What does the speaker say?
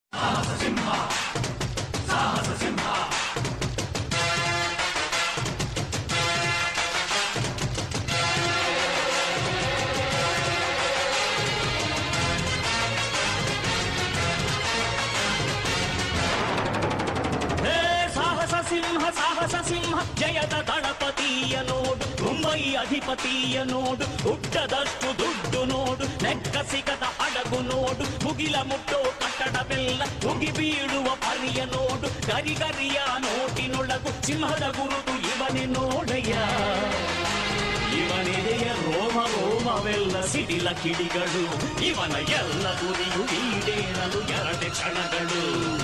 ಹೇ ಸಾಹಸ ಸಿಂಹ ಸಾಹಸ ಸಿಂಹ ಜಯದ ದಳಪತಿಯ ನೋಡು ಮುಂಬೈ ಅಧಿಪತಿಯ ನೋಡು ಹುಟ್ಟದಷ್ಟು ದುಡ್ಡು ನೋಡು ಲೆಕ್ಕ ಸಿಗದ ಹಡಗು ನೋಡು ಮುಗಿಲ ಮುಟ್ಟೋ ಕಟ್ಟಡವೆಲ್ಲ ಮುಗಿ ಬೀಳುವ ಪರಿಯ ನೋಡು ಗರಿಗರಿಯ ನೋಟಿನೊಳಗು ಸಿಂಹದ ಗುರುತು ಇವನೇ ನೋಡಯ್ಯ ಇವನಿದೆಯ ರೋಮ ರೋಮವೆಲ್ಲ ಸಿಡಿಲ ಕಿಡಿಗಳು ಇವನ ಎಲ್ಲ ಗುರಿಯು ಈಡೇರಲು ಎರಡೆ ಕ್ಷಣಗಳು